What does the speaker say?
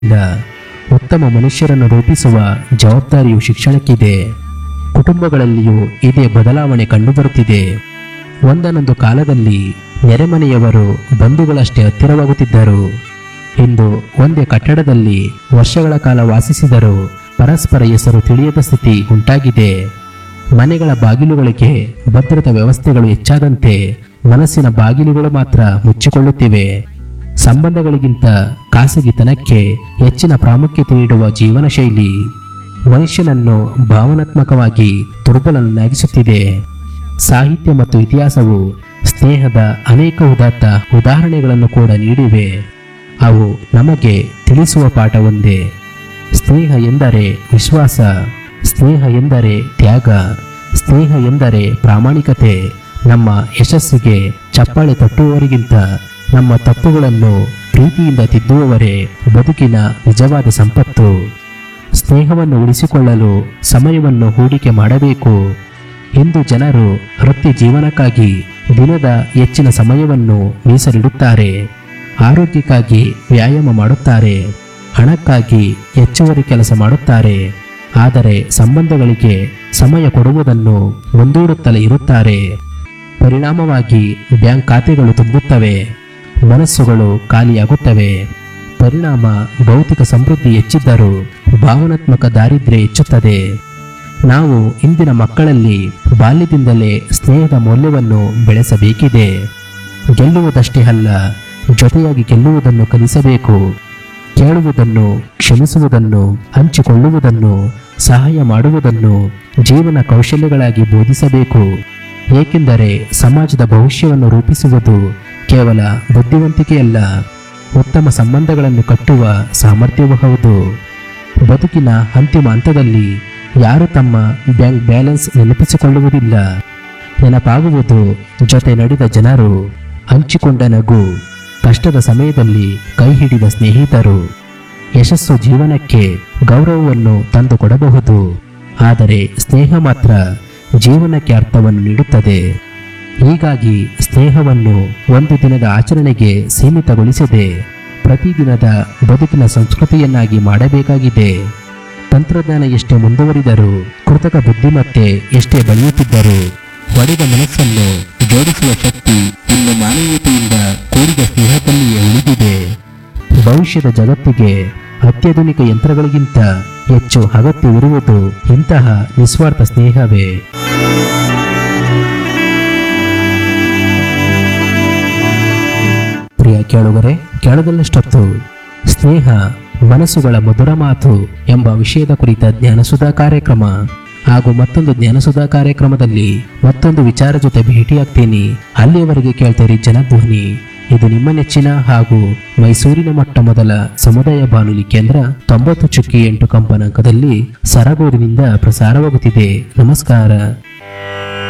ಇಲ್ಲ ಉತ್ತಮ ಮನುಷ್ಯರನ್ನು ರೂಪಿಸುವ ಜವಾಬ್ದಾರಿಯು ಶಿಕ್ಷಣಕ್ಕಿದೆ ಕುಟುಂಬಗಳಲ್ಲಿಯೂ ಇದೇ ಬದಲಾವಣೆ ಕಂಡುಬರುತ್ತಿದೆ ಒಂದನೊಂದು ಕಾಲದಲ್ಲಿ ನೆರೆಮನೆಯವರು ಬಂಧುಗಳಷ್ಟೇ ಹತ್ತಿರವಾಗುತ್ತಿದ್ದರು ಇಂದು ಒಂದೇ ಕಟ್ಟಡದಲ್ಲಿ ವರ್ಷಗಳ ಕಾಲ ವಾಸಿಸಿದರೂ ಪರಸ್ಪರ ಹೆಸರು ತಿಳಿಯದ ಸ್ಥಿತಿ ಉಂಟಾಗಿದೆ ಮನೆಗಳ ಬಾಗಿಲುಗಳಿಗೆ ಭದ್ರತಾ ವ್ಯವಸ್ಥೆಗಳು ಹೆಚ್ಚಾದಂತೆ ಮನಸ್ಸಿನ ಬಾಗಿಲುಗಳು ಮಾತ್ರ ಮುಚ್ಚಿಕೊಳ್ಳುತ್ತಿವೆ ಸಂಬಂಧಗಳಿಗಿಂತ ಖಾಸಗಿತನಕ್ಕೆ ಹೆಚ್ಚಿನ ಪ್ರಾಮುಖ್ಯತೆ ನೀಡುವ ಜೀವನ ಶೈಲಿ ಮನುಷ್ಯನನ್ನು ಭಾವನಾತ್ಮಕವಾಗಿ ದುರ್ಬಲನಾಗಿಸುತ್ತಿದೆ ಸಾಹಿತ್ಯ ಮತ್ತು ಇತಿಹಾಸವು ಸ್ನೇಹದ ಅನೇಕ ಉದಾತ್ತ ಉದಾಹರಣೆಗಳನ್ನು ಕೂಡ ನೀಡಿವೆ ಅವು ನಮಗೆ ತಿಳಿಸುವ ಪಾಠ ಒಂದೇ ಸ್ನೇಹ ಎಂದರೆ ವಿಶ್ವಾಸ ಸ್ನೇಹ ಎಂದರೆ ತ್ಯಾಗ ಸ್ನೇಹ ಎಂದರೆ ಪ್ರಾಮಾಣಿಕತೆ ನಮ್ಮ ಯಶಸ್ಸಿಗೆ ಚಪ್ಪಾಳೆ ತಟ್ಟುವವರಿಗಿಂತ ನಮ್ಮ ತಪ್ಪುಗಳನ್ನು ಪ್ರೀತಿಯಿಂದ ತಿದ್ದುವವರೇ ಬದುಕಿನ ನಿಜವಾದ ಸಂಪತ್ತು ಸ್ನೇಹವನ್ನು ಉಳಿಸಿಕೊಳ್ಳಲು ಸಮಯವನ್ನು ಹೂಡಿಕೆ ಮಾಡಬೇಕು ಇಂದು ಜನರು ವೃತ್ತಿ ಜೀವನಕ್ಕಾಗಿ ದಿನದ ಹೆಚ್ಚಿನ ಸಮಯವನ್ನು ಮೀಸಲಿಡುತ್ತಾರೆ ಆರೋಗ್ಯಕ್ಕಾಗಿ ವ್ಯಾಯಾಮ ಮಾಡುತ್ತಾರೆ ಹಣಕ್ಕಾಗಿ ಹೆಚ್ಚುವರಿ ಕೆಲಸ ಮಾಡುತ್ತಾರೆ ಆದರೆ ಸಂಬಂಧಗಳಿಗೆ ಸಮಯ ಕೊಡುವುದನ್ನು ಮುಂದೂಡುತ್ತಲೇ ಇರುತ್ತಾರೆ ಪರಿಣಾಮವಾಗಿ ಬ್ಯಾಂಕ್ ಖಾತೆಗಳು ತುಂಬುತ್ತವೆ ಮನಸ್ಸುಗಳು ಖಾಲಿಯಾಗುತ್ತವೆ ಪರಿಣಾಮ ಭೌತಿಕ ಸಮೃದ್ಧಿ ಹೆಚ್ಚಿದ್ದರೂ ಭಾವನಾತ್ಮಕ ದಾರಿದ್ರ್ಯ ಹೆಚ್ಚುತ್ತದೆ ನಾವು ಇಂದಿನ ಮಕ್ಕಳಲ್ಲಿ ಬಾಲ್ಯದಿಂದಲೇ ಸ್ನೇಹದ ಮೌಲ್ಯವನ್ನು ಬೆಳೆಸಬೇಕಿದೆ ಗೆಲ್ಲುವುದಷ್ಟೇ ಅಲ್ಲ ಜೊತೆಯಾಗಿ ಗೆಲ್ಲುವುದನ್ನು ಕಲಿಸಬೇಕು ಕೇಳುವುದನ್ನು ಕ್ಷಮಿಸುವುದನ್ನು ಹಂಚಿಕೊಳ್ಳುವುದನ್ನು ಸಹಾಯ ಮಾಡುವುದನ್ನು ಜೀವನ ಕೌಶಲ್ಯಗಳಾಗಿ ಬೋಧಿಸಬೇಕು ಏಕೆಂದರೆ ಸಮಾಜದ ಭವಿಷ್ಯವನ್ನು ರೂಪಿಸುವುದು ಕೇವಲ ಬುದ್ಧಿವಂತಿಕೆಯಲ್ಲ ಉತ್ತಮ ಸಂಬಂಧಗಳನ್ನು ಕಟ್ಟುವ ಸಾಮರ್ಥ್ಯವೂ ಹೌದು ಬದುಕಿನ ಅಂತಿಮ ಹಂತದಲ್ಲಿ ಯಾರು ತಮ್ಮ ಬ್ಯಾಂಕ್ ಬ್ಯಾಲೆನ್ಸ್ ನೆನಪಿಸಿಕೊಳ್ಳುವುದಿಲ್ಲ ನೆನಪಾಗುವುದು ಜೊತೆ ನಡೆದ ಜನರು ಹಂಚಿಕೊಂಡ ನಗು ಕಷ್ಟದ ಸಮಯದಲ್ಲಿ ಕೈ ಹಿಡಿದ ಸ್ನೇಹಿತರು ಯಶಸ್ಸು ಜೀವನಕ್ಕೆ ಗೌರವವನ್ನು ತಂದುಕೊಡಬಹುದು ಆದರೆ ಸ್ನೇಹ ಮಾತ್ರ ಜೀವನಕ್ಕೆ ಅರ್ಥವನ್ನು ನೀಡುತ್ತದೆ ಹೀಗಾಗಿ ಸ್ನೇಹವನ್ನು ಒಂದು ದಿನದ ಆಚರಣೆಗೆ ಸೀಮಿತಗೊಳಿಸದೆ ಪ್ರತಿದಿನದ ಬದುಕಿನ ಸಂಸ್ಕೃತಿಯನ್ನಾಗಿ ಮಾಡಬೇಕಾಗಿದೆ ತಂತ್ರಜ್ಞಾನ ಎಷ್ಟೇ ಮುಂದುವರಿದರೂ ಕೃತಕ ಬುದ್ಧಿಮತ್ತೆ ಎಷ್ಟೇ ಬೆಳೆಯುತ್ತಿದ್ದರೂ ಒಡೆದ ಮನಸ್ಸನ್ನು ಜೋಡಿಸುವ ಶಕ್ತಿ ಇನ್ನು ಮಾನವೀಯತೆಯಿಂದ ಕೂಡಿದ ಸ್ನೇಹದಲ್ಲಿಯೇ ಉಳಿದಿದೆ ಭವಿಷ್ಯದ ಜಗತ್ತಿಗೆ ಅತ್ಯಾಧುನಿಕ ಯಂತ್ರಗಳಿಗಿಂತ ಹೆಚ್ಚು ಅಗತ್ಯವಿರುವುದು ಇಂತಹ ನಿಸ್ವಾರ್ಥ ಸ್ನೇಹವೇ ಪ್ರಿಯ ಕೇಳುಗರೆ ಕೇಳದಲ್ಲಷ್ಟೊತ್ತು ಸ್ನೇಹ ಮನಸ್ಸುಗಳ ಮಧುರ ಮಾತು ಎಂಬ ವಿಷಯದ ಕುರಿತ ಜ್ಞಾನಸುಧಾ ಕಾರ್ಯಕ್ರಮ ಹಾಗೂ ಮತ್ತೊಂದು ಜ್ಞಾನಸುಧಾ ಕಾರ್ಯಕ್ರಮದಲ್ಲಿ ಮತ್ತೊಂದು ವಿಚಾರ ಜೊತೆ ಭೇಟಿಯಾಗ್ತೀನಿ ಅಲ್ಲಿಯವರೆಗೆ ಕೇಳ್ತೀರಿ ಜನಧ್ವನಿ ಇದು ನಿಮ್ಮ ನೆಚ್ಚಿನ ಹಾಗೂ ಮೈಸೂರಿನ ಮೊಟ್ಟ ಮೊದಲ ಸಮುದಾಯ ಬಾನುಲಿ ಕೇಂದ್ರ ತೊಂಬತ್ತು ಚುಕ್ಕಿ ಎಂಟು ಕಂಪನಾಂಕದಲ್ಲಿ ಸರಗೂರಿನಿಂದ ಪ್ರಸಾರವಾಗುತ್ತಿದೆ ನಮಸ್ಕಾರ